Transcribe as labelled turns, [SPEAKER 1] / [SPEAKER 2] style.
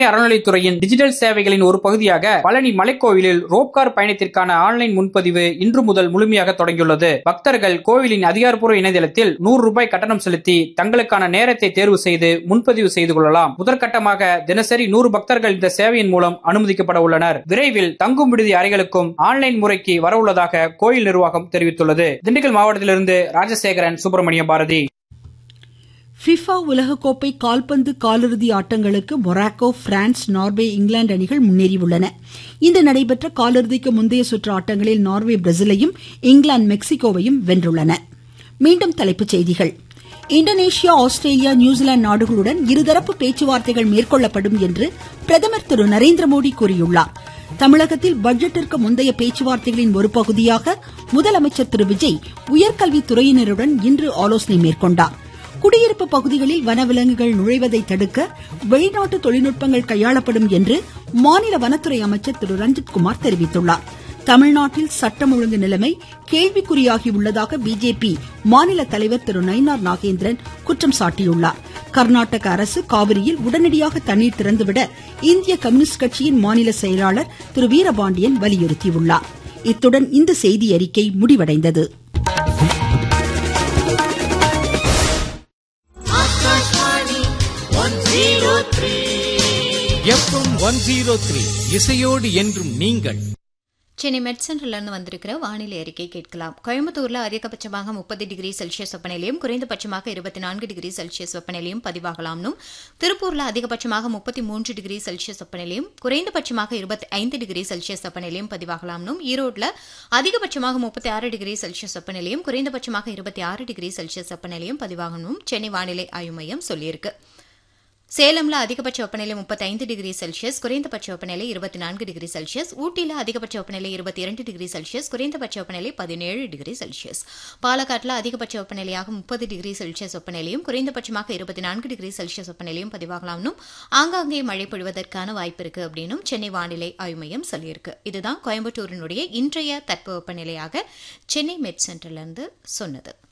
[SPEAKER 1] அறநிலைத்துறையின் digital சேவைகளின் ஒரு பகுதியாக பழனி மலைக்கோவிலில் ரோப்கார் பயணத்திற்கான ஆன்லைன் முன்பதிவு இன்று முதல் முழுமையாக தொடங்கியுள்ளது பக்தர்கள் கோவிலின் அதிகாரப்பூர்வ இணையதளத்தில் நூறு ரூபாய் கட்டணம் செலுத்தி தங்களுக்கான நேரத்தை தேர்வு செய்து முன்பதிவு செய்து கொள்ளலாம் முதற்கட்டமாக தினசரி நூறு பக்தர்கள் இந்த சேவையின் மூலம் அனுமதிக்கப்பட உள்ளனர் விரைவில் தங்கும் விடுதி அறைகளுக்கும் ஆன்லைன் முறைக்கு வரவுள்ளதாக கோயில் நிர்வாகம் தெரிவித்துள்ளது திண்டுக்கல் மாவட்டத்திலிருந்து ராஜசேகரன் சுப்பிரமணியம் பாரதி
[SPEAKER 2] ஃபிஃபா உலகக்கோப்பை கால்பந்து காலிறுதி ஆட்டங்களுக்கு மொராக்கோ பிரான்ஸ் நார்வே இங்கிலாந்து அணிகள் முன்னேறியுள்ளன இன்று நடைபெற்ற காலிறுதிக்கு முந்தைய சுற்று ஆட்டங்களில் நார்வே பிரேசிலையும் இங்கிலாந்து மெக்சிகோவையும் வென்றுள்ளன மீண்டும் தலைப்புச் செய்திகள் இந்தோனேஷியா ஆஸ்திரேலியா நியூசிலாந்து நாடுகளுடன் இருதரப்பு பேச்சுவார்த்தைகள் மேற்கொள்ளப்படும் என்று பிரதமர் திரு நரேந்திர மோடி கூறியுள்ளார் தமிழகத்தில் பட்ஜெட்டிற்கு முந்தைய பேச்சுவார்த்தைகளின் ஒரு பகுதியாக முதலமைச்சர் திரு விஜய் உயர்கல்வித்துறையினருடன் இன்று ஆலோசனை மேற்கொண்டார் குடியிருப்பு பகுதிகளில் வனவிலங்குகள் நுழைவதை தடுக்க வெளிநாட்டு தொழில்நுட்பங்கள் கையாளப்படும் என்று மாநில வனத்துறை அமைச்சர் திரு ரஞ்சித்குமார் தெரிவித்துள்ளார் தமிழ்நாட்டில் சட்டம் ஒழுங்கு நிலைமை கேள்விக்குறியாகியுள்ளதாக பிஜேபி மாநில தலைவர் திரு நயினார் நாகேந்திரன் குற்றம் சாட்டியுள்ளார் கர்நாடக அரசு காவிரியில் உடனடியாக தண்ணீர் திறந்துவிட இந்திய கம்யூனிஸ்ட் கட்சியின் மாநில செயலாளர் திரு வீரபாண்டியன் வலியுறுத்தியுள்ளார் இத்துடன் இந்த செய்தி அறிக்கை முடிவடைந்தது
[SPEAKER 3] எஃப்எம் ஒன் ஜீரோ த்ரீ இசையோடு என்றும் நீங்கள்
[SPEAKER 4] சென்னை மெட் சென்டர்லேருந்து வந்திருக்கிற வானிலை அறிக்கை கேட்கலாம் கோயம்புத்தூர்ல அதிகபட்சமாக முப்பது டிகிரி செல்சியஸ் வெப்பநிலையும் குறைந்தபட்சமாக இருபத்தி நான்கு டிகிரி செல்சியஸ் வெப்பநிலையும் பதிவாகலாம்னும் திருப்பூர்ல அதிகபட்சமாக முப்பத்தி மூன்று டிகிரி செல்சியஸ் வெப்பநிலையும் குறைந்தபட்சமாக இருபத்தி ஐந்து டிகிரி செல்சியஸ் வெப்பநிலையும் பதிவாகலாம்னும் ஈரோட்ல அதிகபட்சமாக முப்பத்தி ஆறு டிகிரி செல்சியஸ் வெப்பநிலையும் குறைந்தபட்சமாக இருபத்தி ஆறு டிகிரி செல்சியஸ் வெப்பநிலையும் பதிவாகணும் சென்னை வானிலை ஆய்வு மையம் சொல்லியிருக்கு சேலம்ல அதிகபட்ச வெப்பநிலை முப்பத்தைந்து டிகிரி செல்சியஸ் குறைந்தபட்ச வெப்பநிலை இருபத்தி நான்கு டிகிரி செல்சியஸ் ஊட்டியில் அதிகபட்ச வெப்பநிலை இருபத்தி இரண்டு டிகிரி செல்சியஸ் குறைந்தபட்ச வெப்பநிலை பதினேழு டிகிரி செல்சியஸ் பாலக்காட்டில் அதிகபட்ச வெப்பநிலையாக முப்பது டிகிரி செல்சியஸ் வெப்பநிலையும் குறைந்தபட்சமாக இருபத்தி நான்கு டிகிரி செல்சியஸ் வெப்பநிலையும் பதிவாகலாம்னும் ஆங்காங்கே மழை பொழிவதற்கான வாய்ப்பு இருக்கு அப்படின்னும் சென்னை வானிலை ஆய்வு மையம் சொல்லியிருக்கு இதுதான் கோயம்புத்தூரினுடைய இன்றைய தட்பவெப்பநிலையாக சென்னை மெட் சென்டர்லேருந்து சொன்னது